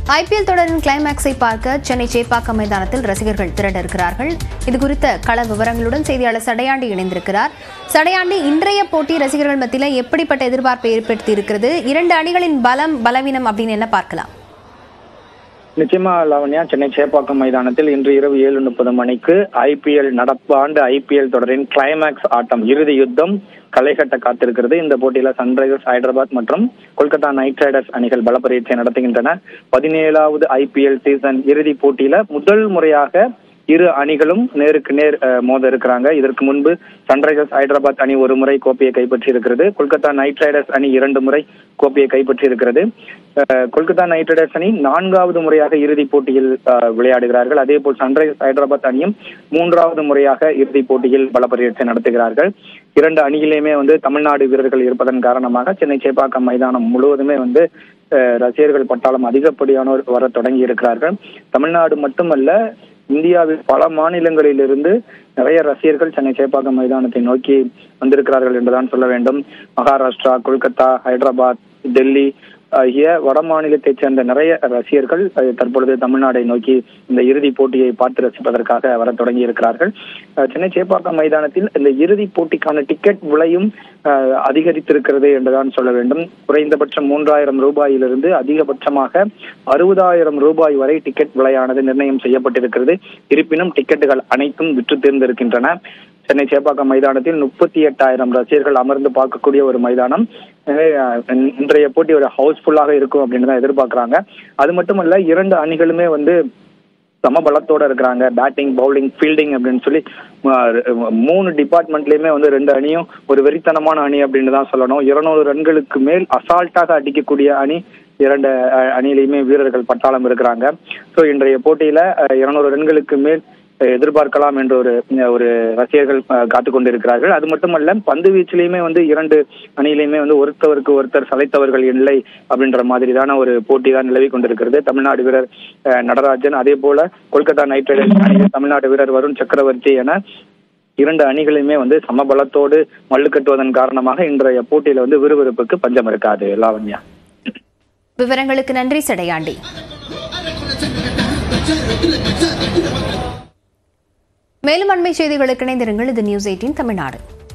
IPL தொடரின் கிளைமேக்ஸை பார்க்க சென்னை சேப்பாக்கம் மைதானத்தில் ரசிகர்கள் திரண்ட இருக்கிறார்கள் இது குறித்த கள விவரங்களுடன் செய்தியாளர் சடையாண்டி இணைந்திருக்கிறார் சடையாண்டி இன்றைய போட்டி ரசிகர்கள் மத்தியில் எப்படிப்பட்ட எதிர்பார்ப்பை ஏற்படுத்தி இருக்கிறது இரண்டு அணிகளின் பலம் பலவீனம் அப்படின்னு என்ன பார்க்கலாம் நிச்சயமா லாவண்யா சென்னை சேப்பாக்கம் மைதானத்தில் இன்று இரவு ஏழு முப்பது மணிக்கு ஐபிஎல் நடப்பு ஆண்டு ஐபிஎல் தொடரின் கிளைமேக்ஸ் ஆட்டம் இறுதி யுத்தம் களைகட்ட காத்திருக்கிறது இந்த போட்டியில சன்ரைசர்ஸ் ஹைதராபாத் மற்றும் கொல்கத்தா நைட் ரைடர்ஸ் அணிகள் பலப்பரீட்சை நடத்துகின்றன பதினேழாவது ஐபிஎல் சீசன் இறுதி போட்டியில முதல் முறையாக இரு அணிகளும் நேருக்கு நேர் அஹ், மோத இருக்கிறாங்க இதற்கு முன்பு சன்ரைசர்ஸ் ஹைதராபாத் அணி ஒரு முறை கோப்பையை கைப்பற்றி இருக்கிறது கொல்கத்தா நைட் ரைடர்ஸ் அணி இரண்டு முறை கோப்பையை கைப்பற்றி இருக்கிறது அஹ், கொல்கத்தா நைட் ரைடர்ஸ் அணி நான்காவது முறையாக இறுதிப் போட்டியில் அஹ், விளையாடுகிறார்கள் அதே போல் சன்ரைசர்ஸ் ஹைதராபாத் அணியும் மூன்றாவது முறையாக இறுதிப் போட்டியில் பலப்பரீட்சை நடத்துகிறார்கள் இரண்டு அணியிலுமே வந்து தமிழ்நாடு வீரர்கள் இருப்பதன் காரணமாக சென்னை சேப்பாக்கம் மைதானம் முழுவதுமே வந்து அஹ், ரசிகர்கள் பட்டாளம் அதிகப்படியானோர் வர தொடங்கி இருக்கிறார்கள் தமிழ்நாடு மட்டுமல்ல இந்தியாவில் பல மாநிலங்களிலிருந்து நிறைய ரசிகர்கள் சென்னை சேப்பாக்கம் மைதானத்தை நோக்கி வந்திருக்கிறார்கள் என்றுதான் சொல்ல வேண்டும் மகாராஷ்டிரா கொல்கத்தா ஹைதராபாத் டெல்லி ஆகிய வட மாநிலத்தைச் சேர்ந்த நிறைய ரசிகர்கள் அஹ், தற்பொழுது தமிழ்நாடை நோக்கி இந்த இறுதிப் போட்டியை பார்த்து ரசிப்பதற்காக வர தொடங்கி இருக்கிறார்கள் அஹ், சென்னை சேப்பாக்கம் மைதானத்தில் இந்த இறுதிப் போட்டிக்கான டிக்கெட் விலையும் அஹ், அதிகரித்திருக்கிறது என்றுதான் சொல்ல வேண்டும் குறைந்தபட்சம் மூன்றாயிரம் ரூபாயிலிருந்து அதிகபட்சமாக அறுபதாயிரம் ரூபாய் வரை டிக்கெட் விலையானது நிர்ணயம் செய்யப்பட்டிருக்கிறது இருப்பினும் டிக்கெட்டுகள் அனைத்தும் விற்று தீர்ந்திருக்கின்றன சென்னை சேப்பாக்கம் மைதானத்தில் முப்பத்தி எட்டாயிரம் ரசிகர்கள் அமர்ந்து பார்க்கக்கூடிய ஒரு மைதானம் எனவே, அஹ், இன்றைய போட்டி ஒரு ஹவுஸ்ஃபுல்லாக இருக்கும் அப்படின்னு தான் எதிர்பார்க்கறாங்க அது மட்டுமல்ல இரண்டு அணிகளுமே வந்து சமபலத்தோட இருக்கிறாங்க பேட்டிங் பவுலிங் ஃபீல்டிங் அப்படின்னு சொல்லி அஹ், மூணு டிபார்ட்மெண்ட்லயுமே வந்து ரெண்டு அணியும் ஒரு வெறித்தனமான அணி அப்படின்னு தான் சொல்லணும் இருநூறு ரன்களுக்கு மேல் அசால்ட்டாக அடிக்கக்கூடிய அணி இரண்டு அஹ், அணியிலையுமே வீரர்கள் பட்டாளம் இருக்கிறாங்க ஸோ இன்றைய போட்டியில இருநூறு ரன்களுக்கு மேல் அஹ், எதிர்பார்க்கலாம் என்ற ஒரு ஒரு ரசிகர்கள் அஹ், காத்துக் கொண்டிருக்கிறார்கள் அது மட்டுமல்ல பந்து வீச்சிலையுமே வந்து இரண்டு அணியிலையுமே வந்து ஒருத்தவருக்கு ஒருத்தர் சளைத்தவர்கள் இல்லை அப்படின்ற மாதிரிதான ஒரு போட்டி தான் நிலவி கொண்டிருக்கிறது தமிழ்நாடு வீரர் அஹ், நடராஜன் அதே போல கொல்கத்தா நைட் ரைடர்ஸ் அணியில் தமிழ்நாடு வீரர் வருண் சக்கரவர்த்தி என இரண்டு அணிகளுமே வந்து சமபலத்தோடு மல்லு கட்டுவதன் காரணமாக இன்றைய போட்டியில வந்து விறுவிறுப்புக்கு பஞ்சம் இருக்காது லாவண்யா விவரங்களுக்கு நன்றி சடையாண்டி மேலும் அண்மை செய்திகளுக்கு இணைந்திருங்கள் இது நியூஸ் எயிட்டீன் தமிழ்நாடு